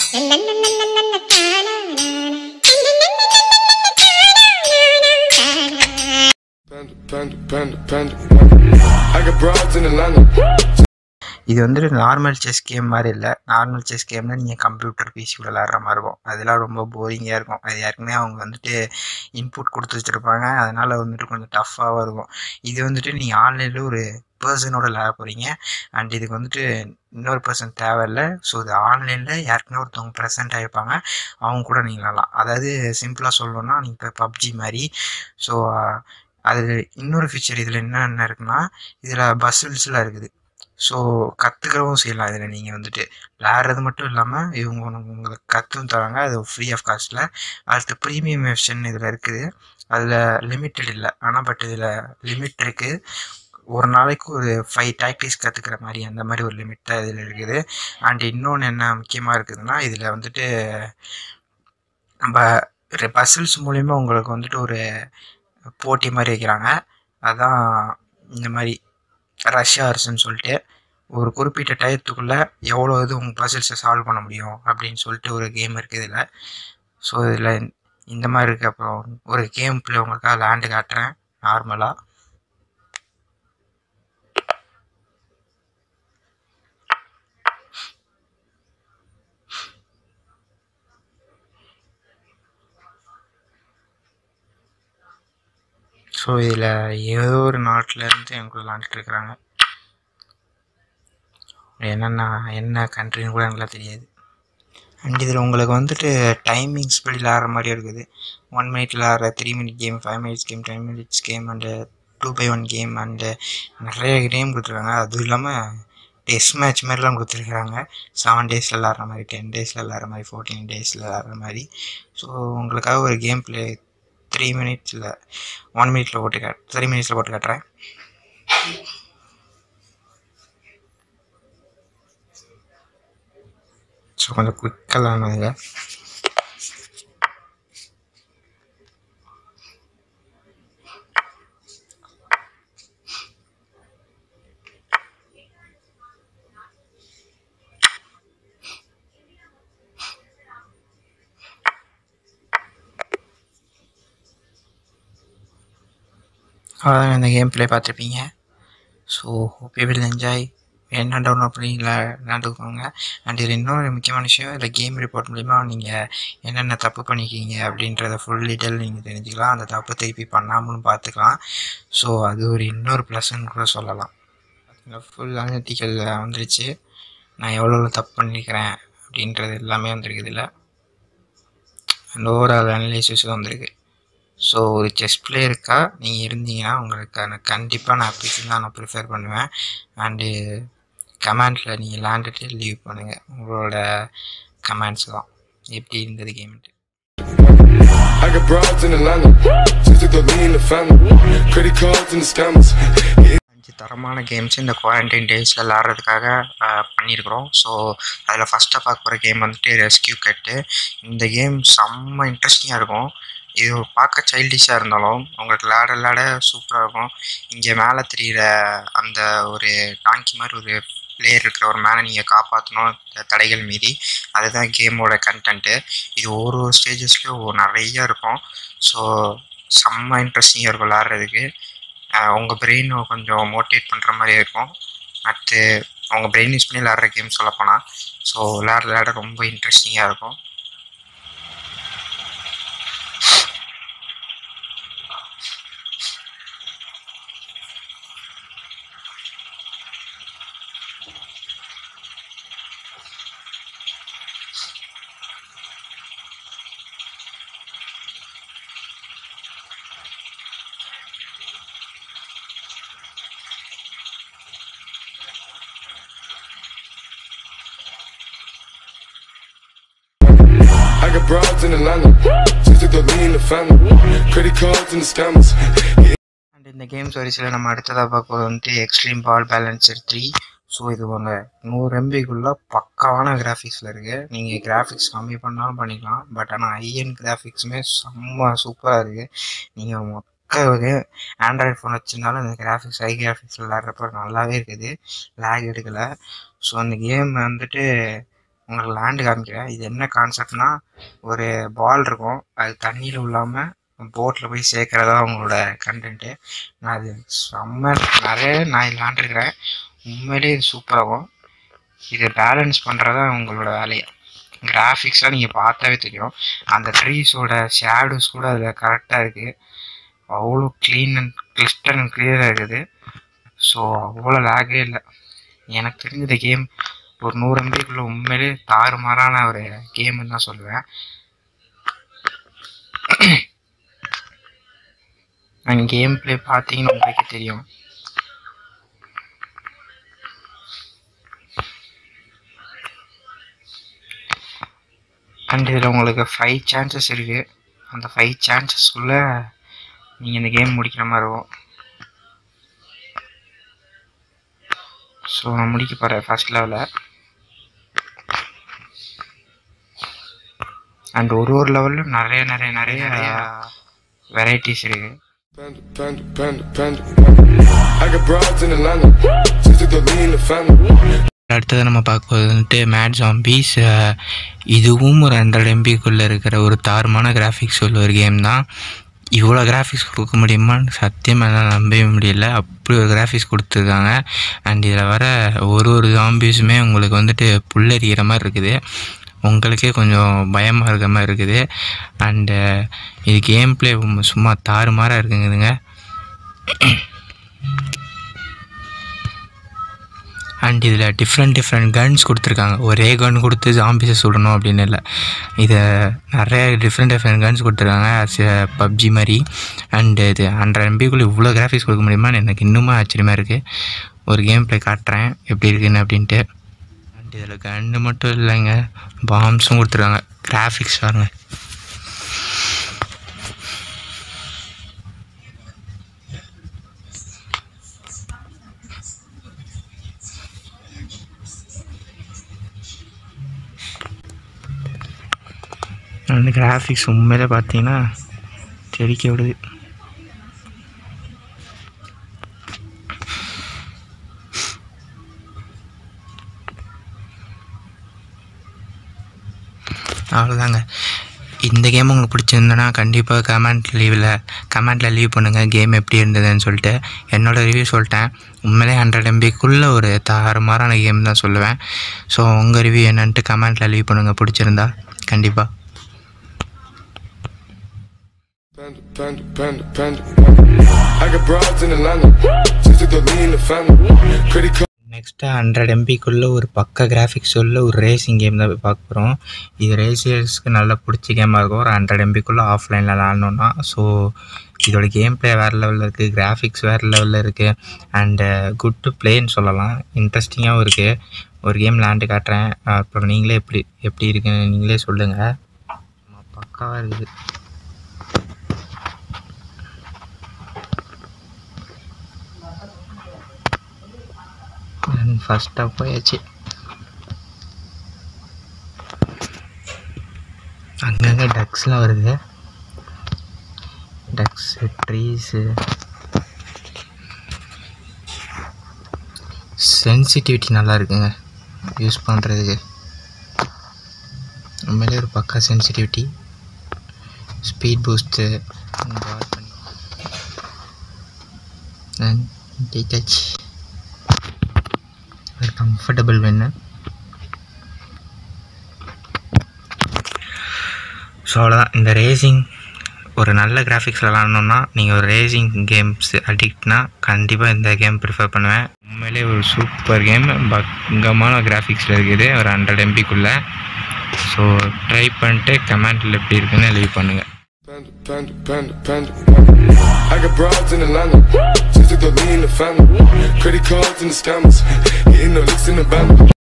Panda, panda, panda, panda, panda. I got broads in Atlanta. இது வந்துட்டு normal chess game மாதிரி இல்லை normal chess கேம்னா நீங்கள் கம்ப்யூட்டர் பிசி விளாட்ற மாதிரி இருக்கும் அதெல்லாம் ரொம்ப போரிங்காக இருக்கும் அது ஏற்கனவே அவங்க வந்துட்டு இன்புட் கொடுத்து வச்சுருப்பாங்க அதனால் வந்துட்டு கொஞ்சம் டஃப்பாகவும் இருக்கும் இது வந்துட்டு நீங்கள் ஆன்லைனில் ஒரு பர்சனோட விளாட போகிறீங்க அண்ட் இதுக்கு வந்துட்டு இன்னொரு பர்சன் தேவையில்லை ஸோ இது ஆன்லைனில் யாருக்குன்னா ஒருத்தவங்க ப்ரெசென்ட் ஆகிருப்பாங்க அவங்க கூட நீங்கள் விளாட்லாம் அதாவது சிம்பிளாக சொல்லணும்னா நீங்கள் இப்போ பப்ஜி மாதிரி ஸோ அது இன்னொரு ஃபீச்சர் இதில் என்னென்ன இருக்குன்னா இதில் பஸ்ஸில்ஸ்லாம் இருக்குது ஸோ கற்றுக்கவும் செய்யலாம் இதில் நீங்கள் வந்துட்டு விளையாடுறது மட்டும் இல்லாமல் இவங்க உனக்கு உங்களுக்கு கற்றும் தராங்க அது ஃப்ரீ ஆஃப் காஸ்ட்டில் அடுத்து ப்ரீமியம் வெர்ஷன் இதில் இருக்குது அதில் லிமிட்டட் இல்லை ஆனால் பட் இதில் லிமிட் இருக்குது ஒரு நாளைக்கு ஒரு ஃபைவ் டாக்டிக்ஸ் கற்றுக்கிற மாதிரி அந்த மாதிரி ஒரு லிமிட் தான் இதில் இருக்குது அண்ட் இன்னொன்று என்ன முக்கியமாக இருக்குதுன்னா இதில் வந்துட்டு நம்ம பசில்ஸ் மூலிமா உங்களுக்கு வந்துட்டு ஒரு போட்டி மாதிரி வைக்கிறாங்க அதான் இந்த மாதிரி ரஷ் ஹார்ஸ்ன்னு சொல்லிட்டு ஒரு குறிப்பிட்ட டயத்துக்குள்ளே எவ்வளோ இது உங்கள் பசில்ஸை சால்வ் பண்ண முடியும் அப்படின்னு சொல்லிட்டு ஒரு கேம் இருக்குது இதில் ஸோ இதில் இந்த மாதிரி இருக்குது அப்புறம் ஒரு கேம் பிள்ளை உங்களுக்காக லேண்டு காட்டுறேன் நார்மலாக ஸோ இதில் ஏதோ ஒரு நாட்டிலேருந்து எங்க கூட விளாண்டுட்டு இருக்கிறாங்க என்னென்ன என்ன கண்ட்ரின்னு கூட எனக்கு தெரியாது அண்ட் இதில் உங்களுக்கு வந்துட்டு டைமிங்ஸ் படி விளாட்ற மாதிரி இருக்குது ஒன் மினிட்ல விளாட்ற three minute game five minutes game ten minutes game and two by one game and நிறைய கேம் கொடுத்துருக்காங்க அதுவும் இல்லாமல் டெஸ்ட் மேட்ச் மாதிரிலாம் கொடுத்துருக்குறாங்க செவன் டேஸில் விளாட்ற மாதிரி டென் டேஸில் விளாட்ற மாதிரி ஃபோர்டீன் டேஸில் விளாட்ற மாதிரி ஸோ உங்களுக்காக ஒரு கேம் ப்ளே த்ரீ மினிட்ஸில் ஒன் மினிட்ல போட்டு காட் த்ரீ மினிட்ஸில் போட்டு காட்டுறேன் ஸோ கொஞ்சம் குயிக்காக விளாடுங்க அவ்வளோதான் இந்த கேம் ப்ளே பார்த்துருப்பீங்க so hope you will enjoy என்ன டவுன்லோட் பண்ணி விளா- விளாண்டுக்கோங்க அண்ட் இது இன்னொரு முக்கியமான விஷயம் இதில் கேம் ரிப்போர்ட் மூலிமா நீங்கள் என்னென்ன தப்பு பண்ணிக்கிங்க அப்படின்றத ஃபுல் டீட்டெயில் நீங்கள் தெரிஞ்சுக்கலாம் அந்த தப்பு திருப்பி பண்ணாமலும் பார்த்துக்கலாம் ஸோ அது ஒரு இன்னொரு ப்ளஸ்ன்னு கூட சொல்லலாம் ஃபுல் அனலிட்டிக்கல் வந்துருச்சு நான் எவ்வளோ எவ்வளோ தப்பு பண்ணியிருக்கிறேன் அப்படின்றது எல்லாமே வந்திருக்கு இதில் அண்ட் ஓவரால் அனலைசிஸும் வந்திருக்கு ஸோ ஒரு செஸ் பிளேயருக்கா நீங்கள் இருந்தீங்கன்னா உங்களுக்கான கண்டிப்பாக நான் அப்ளிகேஷன் தான் நான் ப்ரிஃபர் பண்ணுவேன் அண்டு கமெண்ட்டில் நீங்கள் விளாண்டுட்டு லீவ் பண்ணுங்கள் உங்களோட கமெண்ட்ஸ் தான் எப்படி இருந்தது கேம்ட்டு I got broads in Atlanta. Just took the lean in the family. Credit cards and the scammers. அஞ்சு தரமான கேம்ஸ் இந்த குவாரண்டைன் டேஸில் விளாட்றதுக்காக ஆஹ், பண்ணியிருக்கிறோம் ஸோ அதில் ஃபஸ்ட்டாக பார்க்க போகிற கேம் வந்துட்டு ரெஸ்கியூ கட்டு இந்த கேம் செம்ம இன்ட்ரெஸ்டிங்காக இருக்கும் இது பார்க்க சைல்டிஷாக இருந்தாலும் உங்களுக்கு விளாட விளாட சூப்பராக இருக்கும் இங்கே மேலே தெரிகிற அந்த ஒரு டாங்கி மாதிரி ஒரு பிளேயர் இருக்கிற ஒரு மேனை நீங்கள் காப்பாற்றணும் இந்த தடைகள் மீறி அதுதான் கேமோட கண்டென்ட்டு இது ஒரு ஒரு ஸ்டேஜஸ்லேயும் நிறைய இருக்கும் ஸோ செம்ம இன்ட்ரெஸ்டிங்காக இருக்கும் விளாட்றதுக்கு உங்கள் பிரெயின் கொஞ்சம் மோட்டிவேட் பண்ணுற மாதிரியே இருக்கும் அடுத்து உங்கள் பிரெயின் யூஸ் பண்ணி விளாட்ற கேம் சொல்லப்போனால் ஸோ விளாட விளாட ரொம்ப இன்ட்ரெஸ்டிங்காக இருக்கும் I got broads in Atlanta. Just took the lean in the family. Credit cards and the scammers. And இந்த கேம்ஸ் வரிசையில் நம்ம அடுத்ததாக பார்க்குறது வந்துட்டு extreme ball balancer three so இது உங்க நூறு எம்பிக்குள்ளே பக்காவான கிராஃபிக்ஸில் இருக்குது நீங்கள் கிராஃபிக்ஸ் கம்மி பண்ணாலும் பண்ணிக்கலாம் பட் ஆனால் ஐஎன் கிராஃபிக்ஸுமே செம்ம சூப்பராக இருக்குது நீங்கள் மொக்க ஆண்ட்ராய்ட் ஃபோன் வச்சிருந்தாலும் இந்த கிராஃபிக்ஸ் ஹை கிராஃபிக்ஸ் விளாட்றப்ப நல்லாவே இருக்குது லேக் எடுக்கலை ஸோ அந்த கேம் வந்துட்டு உங்களுக்கு லேண்டு காமிக்கிறேன் இது என்ன கான்செப்ட்னா ஒரு பால் இருக்கும் அது தண்ணியில் விழாமல் போட்டில் போய் சேர்க்குறதா உங்களோட கண்டென்ட்டு நான் அது செம்ம நிறைய நான் விளாண்டுருக்கிறேன் உண்மையிலேயே இது சூப்பராகும் இதை பேலன்ஸ் பண்ணுறதா உங்களோட வேலையை கிராஃபிக்ஸ்லாம் நீங்கள் பார்த்தாவே தெரியும் அந்த ட்ரீஸோட ஷேடோஸ் கூட அதில் கரெக்டாக இருக்குது அவ்வளோ க்ளீன் அண்ட் கிறிஸ்டல் அண்ட் கிளியராக இருக்குது ஸோ அவ்வளோ லேகே இல்லை எனக்கு தெரிஞ்ச இந்த கேம் ஒரு நூறு எம்பிக்குள்ள உண்மையிலே தாறுமாறான ஒரு கேம்னு தான் சொல்லுவேன் அண்ட் கேம் ப்ளே பார்த்தீங்கன்னா உங்களுக்கே தெரியும் அண்ட் இதில் உங்களுக்கு ஃபைவ் சான்சஸ் இருக்குது அந்த ஃபைவ் சான்சஸ்க்குள்ளே நீங்கள் இந்த கேம் முடிக்கிற மாதிரி இருக்கும் ஸோ நான் முடிக்க போகிறேன் ஃபர்ஸ்ட் லெவலில் அண்ட் ஒரு ஒரு லெவலிலும் நிறைய நிறைய நிறைய வெரைட்டிஸ் இருக்குது Panda, panda, panda, panda, panda. I got broads in Atlanta. Just to lean the family. அடுத்தது நம்ம பார்க்க போகிறது வந்துட்டு மேட் ஜாம்பீஸ் இதுவும் ஒரு ஹண்ட்ரட் எம்பிக்குள்ளே இருக்கிற ஒரு தாறுமான கிராஃபிக்ஸ் உள்ள ஒரு கேம் தான் இவ்வளோ கிராஃபிக்ஸ் கொடுக்க முடியுமான்னு சத்தியமாக என்னால் நம்பவே முடியல அப்படி ஒரு கிராஃபிக்ஸ் கொடுத்துருக்காங்க அண்ட் இதில் வர ஒரு ஒரு ஜாம்பீஸுமே உங்களுக்கு வந்துட்டு புல்லரிக்கிற மாதிரி இருக்குது உங்களுக்கே கொஞ்சம் பயமாக இருக்கிற மாதிரி இருக்குது அண்டு இது கேம் ப்ளே சும்மா தாறுமாறாக இருக்குங்குதுங்க அண்ட் இதில் டிஃப்ரெண்ட் டிஃப்ரெண்ட் கன்ஸ் கொடுத்துருக்காங்க ஒரே கன் கொடுத்து ஜாம்பிஸை சுடணும் அப்படின்னு இல்லை இதை நிறைய டிஃப்ரெண்ட் டிஃப்ரெண்ட் கன்ஸ் கொடுத்துருக்காங்க பப்ஜி மாதிரி அண்டு இது ஹண்ட்ரட் எம்பிக்குள்ளே இவ்வளோ கிராஃபிக்ஸ் கொடுக்க முடியுமான்னு எனக்கு இன்னுமே ஆச்சரியமாக இருக்குது ஒரு கேம் ப்ளே காட்டுறேன் எப்படி இருக்குன்னு அப்படின்ட்டு அண்ட் இதில் கன்று மட்டும் இல்லைங்க பாம்ஸும் கொடுத்துருக்காங்க கிராஃபிக்ஸ் பாருங்க அந்த கிராஃபிக்ஸ் உண்மையிலே பார்த்தீங்கன்னா தெறிக்க விடுது அவ்வளோதாங்க இந்த கேம் உங்களுக்கு பிடிச்சிருந்தனா கண்டிப்பாக கமெண்ட் லீவில் கமெண்ட்டில் லீவ் பண்ணுங்கள் கேம் எப்படி இருந்ததுன்னு சொல்லிட்டு என்னோடய ரிவ்யூ சொல்லிட்டேன் உண்மையிலே ஹண்ட்ரட் எம்பிக்குள்ளே ஒரு தாறுமாறான கேம் தான் சொல்லுவேன் ஸோ உங்கள் ரிவ்யூ என்னன்ட்டு கமெண்ட்டில் லீவ் பண்ணுங்கள் பிடிச்சிருந்தா கண்டிப்பாக Panda, panda, panda, panda, panda. I got broads in Atlanta. Just to lean the family. Credit card. Next hundred எம்பிக்குள்ளே ஒரு பக்க கிராஃபிக்ஸ் உள்ள ஒரு ரேசிங் கேம் தான் பார்க்க போகிறோம் இது ரேசியர்ஸ்க்கு நல்லா பிடிச்ச கேமாக இருக்கும் ஒரு ஹண்ட்ரட் எம்பிக்குள்ளே ஆஃப்லைனில் விளாட்ணுன்னா ஸோ இதோட கேம் ப்ளே வேறு லெவலில் இருக்குது கிராஃபிக்ஸ் வேறு லெவலில் இருக்குது அண்டு குட் டு ப்ளேன்னு சொல்லலாம் இன்ட்ரெஸ்டிங்காகவும் இருக்குது ஒரு கேம் விளாண்டு காட்டுறேன் அப்புறம் நீங்களே எப்படி எப்படி இருக்குன்னு நீங்களே சொல்லுங்கள் பக்காவாக இருக்குது ஃபஸ்ட்டாக போயாச்சு அங்கங்கே டக்ஸ்லாம் வருது டக்ஸு ட்ரீஸு சென்சிட்டிவிட்டி நல்லா இருக்குங்க யூஸ் பண்ணுறதுக்கு உண்மையிலே ஒரு பக்கா சென்சிட்டிவிட்டி ஸ்பீட் பூஸ்ட்டு டச் ஒரு கம்ஃபர்டபுள் வேணு ஸோ அவ்வளோதான் இந்த ரேசிங் ஒரு நல்ல கிராஃபிக்ஸ் விளாட்ணுன்னா நீங்கள் ஒரு ரேசிங் கேம்ஸ் அடிக்ட்னா கண்டிப்பாக இந்த கேம் ப்ரிஃபர் பண்ணுவேன் உண்மையிலே ஒரு சூப்பர் கேம் பங்கமான கிராஃபிக்ஸில் இருக்குது ஒரு ஹண்ட்ரட் எம்பிக்குள்ளே ஸோ ட்ரை பண்ணிட்டு கமெண்ட்டில் எப்படி இருக்குன்னு லீவ் பண்ணுங்கள் Panda, panda, panda, panda, panda. I got broads in Atlanta. Just to lean the family. Credit cards and the scammers. Hitting the licks in the band.